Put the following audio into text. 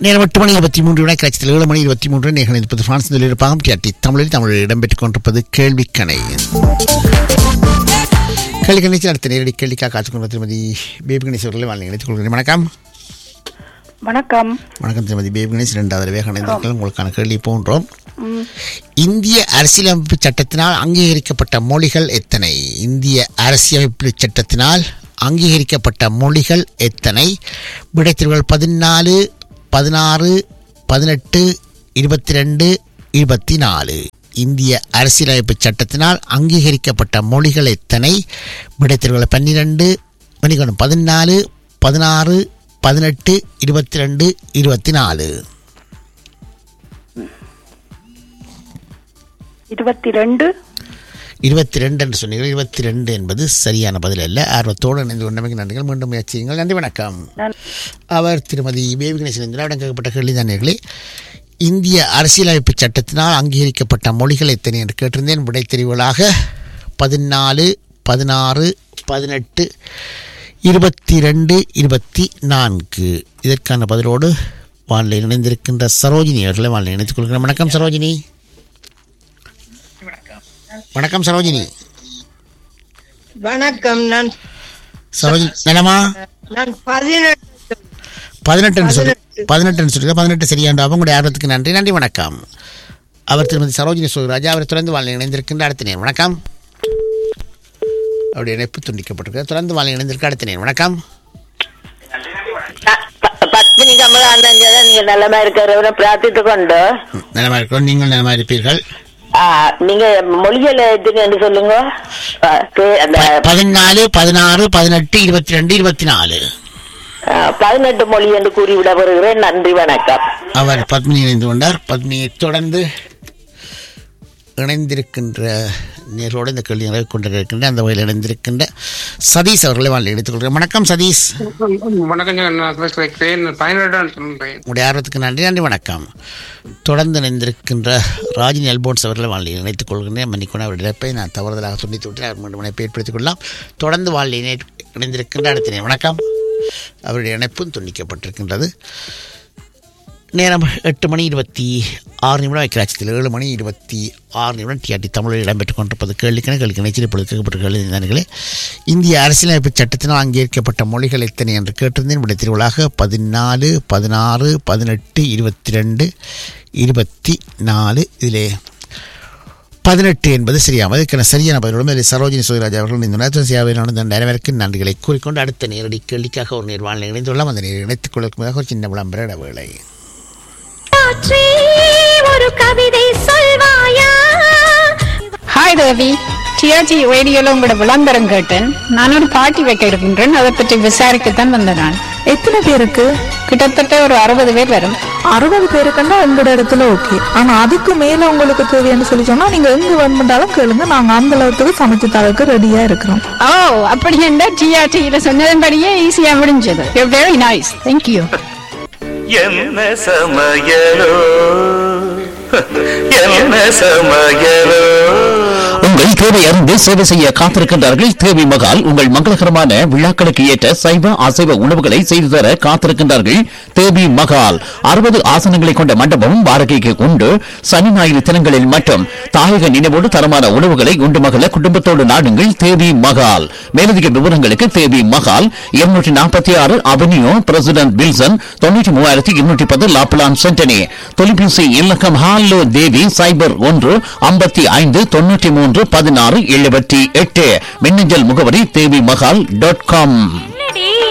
நேரம் எட்டு மணி இருபத்தி மூன்று விட கட்சியில் ஏழு மணி இருபத்தி மூன்று நேரம் இருப்பது பிரான்ஸ் இருப்பாகம் டிஆர்டி தமிழில் தமிழில் இடம்பெற்றுக் கொண்டிருப்பது கேள்விக்கணை கேள்வி கணிச்சு அடுத்த நேரடி கேள்விக்காக காத்துக்கொண்ட திருமதி பேபி கணேஷ் அவர்களை வாழ்க்கை நினைத்துக் கொள்கிறேன் வணக்கம் வணக்கம் வணக்கம் திருமதி பேபி கணேஷ் இரண்டாவது தடவை கணிதர்கள் உங்களுக்கான கேள்வி போன்றோம் இந்திய அரசியலமைப்பு சட்டத்தினால் அங்கீகரிக்கப்பட்ட மொழிகள் எத்தனை இந்திய அரசியலமைப்பு சட்டத்தினால் அங்கீகரிக்கப்பட்ட மொழிகள் எத்தனை விடைத்திருவுகள் பதினாலு பதினாறு பதினெட்டு இருபத்தி ரெண்டு இருபத்தி நாலு இந்திய அரசியலமைப்பு சட்டத்தினால் அங்கீகரிக்கப்பட்ட மொழிகள் எத்தனை விடைத்திருவுகள் பன்னிரெண்டு மணிக்கணும் பதினாலு பதினாறு பதினெட்டு இருபத்தி ரெண்டு இருபத்தி நாலு இருபத்தி ரெண்டு இருபத்தி ரெண்டு என்று சொன்னீர்கள் இருபத்தி ரெண்டு என்பது சரியான பதில் அல்ல ஆர்வத்தோடு இணைந்து கொண்டமைக்கு நன்றிகள் மீண்டும் முயற்சியுங்கள் நன்றி வணக்கம் நான் அவர் திருமதி பேபி கணேசன் திராவிடம் கேட்கப்பட்ட கேள்விதானர்களே இந்திய அரசியலமைப்பு சட்டத்தினால் அங்கீகரிக்கப்பட்ட மொழிகள் எத்தனை என்று கேட்டிருந்தேன் விடை தெரிவுகளாக பதினாலு பதினாறு பதினெட்டு இருபத்தி ரெண்டு இருபத்தி நான்கு இதற்கான பதிலோடு வானிலை இணைந்திருக்கின்ற சரோஜினி அவர்களை வானிலை இணைத்துக் கொள்கிறேன் வணக்கம் சரோஜினி வணக்கம் சரோஜினி வணக்கம் நான் சரோஜினி நலமா நான் பதினெட்டு பதினெட்டுன்னு சொல்லி பதினெட்டுன்னு சொல்லுங்க பதினெட்டு சரியாண்டு அவங்களுடைய ஆர்வத்துக்கு நன்றி நன்றி வணக்கம் அவர் திருமதி சரோஜினி சுகராஜா அவர் தொடர்ந்து வாழ்க்கை இணைந்திருக்கின்ற அடுத்த நேரம் வணக்கம் அவருடைய இணைப்பு துண்டிக்கப்பட்டிருக்கு தொடர்ந்து வாழ்க்கை இணைந்திருக்க அடுத்த நேரம் வணக்கம் ப- பத்மினி கமலானந்தன் நீங்க நல்லமா இருக்கிறவரை பிரார்த்தித்து கொண்டு ம், நலமா இருக்கிறோம் நீங்கள் நலமா இருப்பீர்கள் ஆ, நீங்க மொழிகள் எதுன்னு சொல்லுங்க ஆ, கே- அந்த பதினாலு பதினாறு பதினெட்டு இருபத்தி ரெண்டு இருபத்தி நாலு ஆ, பதினெட்டு மொழி என்று கூறிவிட வருகிறேன் நன்றி வணக்கம் அவர் பத்மினி இணைந்து கொண்டார் பத்மினியை தொடர்ந்து இணைந்திருக்கின்ற நேரோடு இந்த கேள்வி நிறைவு கொண்டிருக்கின்ற அந்த வகையில் இணைந்திருக்கின்ற சதீஷ் அவர்களை வாழ்க்கை எடுத்துக் கொள்கிறேன் வணக்கம் சதீஷ் வணக்கம் நான் பேசுகிறேன் பதினெட்டாம் சொல்றேன் உங்களுடைய ஆர்வத்துக்கு நன்றி நன்றி வணக்கம் தொடர்ந்து இணைந்திருக்கின்ற ராஜினி அல்போன்ஸ் அவர்களை வாழ்க்கை இணைத்துக் கொள்கின்றேன் மன்னிக்கணும் அவருடைய இழப்பை நான் தவறுதலாக துண்டித்து விட்டு அவர் மீண்டும் இணைப்பை ஏற்படுத்திக் கொள்ளலாம் தொடர்ந்து வாழ்க்கை இணை இணைந்திருக்கின்ற அடுத்த நேரம் வணக்கம் அவருடைய இணைப்பும் துண்டிக்கப்பட்டிருக்கின்றது நேரம் எட்டு மணி இருபத்தி ஆறு நிமிடம் வைக்கிறாட்சத்தில் ஏழு மணி இருபத்தி ஆறு நிமிடம் டிஆர்டி தமிழில் இடம்பெற்றுக் கொண்டிருப்பது கேள்விக்கண கேள்வி நினைச்சில் இப்பொழுது கேட்கப்பட்ட கேள்விதானங்களே இந்திய அரசியலமைப்பு சட்டத்தினால் அங்கீகரிக்கப்பட்ட மொழிகள் எத்தனை என்று கேட்டிருந்தேன் விட திருவிழாக பதினாலு பதினாறு பதினெட்டு இருபத்தி ரெண்டு இருபத்தி நாலு இதிலே பதினெட்டு என்பது சரியாம இதற்கான சரியான பதிலோடும் இதில் சரோஜினி சுயராஜ் அவர்கள் இந்த நேரத்தில் சேவை நடந்த அனைவருக்கும் நன்றிகளை கூறிக்கொண்டு அடுத்த நேரடி கேள்விக்காக ஒரு நேர்வாழ்நிலை இணைந்துள்ளோம் அந்த நேரம் இணைத்துக் கொள்வதற்கு ஒரு சின்ன விளம்பர இடைவேளை காற்றே ஒரு கவிதை சொல்வாயா ஹாய் தேவி டிஆர்டி ரேடியோல உங்களோட விளம்பரம் கேட்டேன் நான் ஒரு பார்ட்டி வைக்க இருக்கின்றேன் அதை பற்றி விசாரிக்கத்தான் வந்த நான் எத்தனை பேருக்கு கிட்டத்தட்ட ஒரு அறுபது பேர் வரும் அறுபது பேருக்குன்னா எங்களோட இடத்துல ஓகே ஆனா அதுக்கு மேல உங்களுக்கு தேவைன்னு சொல்லி சொன்னா நீங்க எங்க வேணுமென்றாலும் கேளுங்க நாங்க அந்த அளவுக்கு சமைச்சு தரக்கு ரெடியா இருக்கிறோம் ஓ அப்படி என்ன டிஆர்டியில சொன்னதன்படியே ஈஸியா முடிஞ்சது வெரி நைஸ் தேங்க்யூ என்ன சமையலோ என்ன சமையலோ உங்கள் தேவை அறிந்து சேவை செய்ய காத்திருக்கின்றார்கள் தேவி மகால் உங்கள் மங்களகரமான விழாக்களுக்கு ஏற்ற சைவ அசைவ உணவுகளை செய்து தர காத்திருக்கின்றார்கள் தேவி மகால் அறுபது ஆசனங்களை கொண்ட மண்டபம் வாடகைக்கு உண்டு சனி ஞாயிறு தினங்களில் மட்டும் தாயக நினைவோடு தரமான உணவுகளை உண்டு மகள குடும்பத்தோடு நாடுங்கள் தேவி மகால் மேலதிக விவரங்களுக்கு தேவி மகால் இருநூற்றி நாற்பத்தி ஆறு அவென்யூ பிரசிடென்ட் வில்சன் தொண்ணூற்றி மூவாயிரத்தி இருநூற்றி பத்து லாப்லான் சென்டனி தொலைபேசி இலக்கம் ஹாலோ தேவி சைபர் ஒன்று ஐம்பத்தி ஐந்து தொண்ணூற்றி மூன்று பதினாறு எழுபத்தி எட்டு மின்னஞ்சல் முகவரி தேவி மகால் டாட் காம்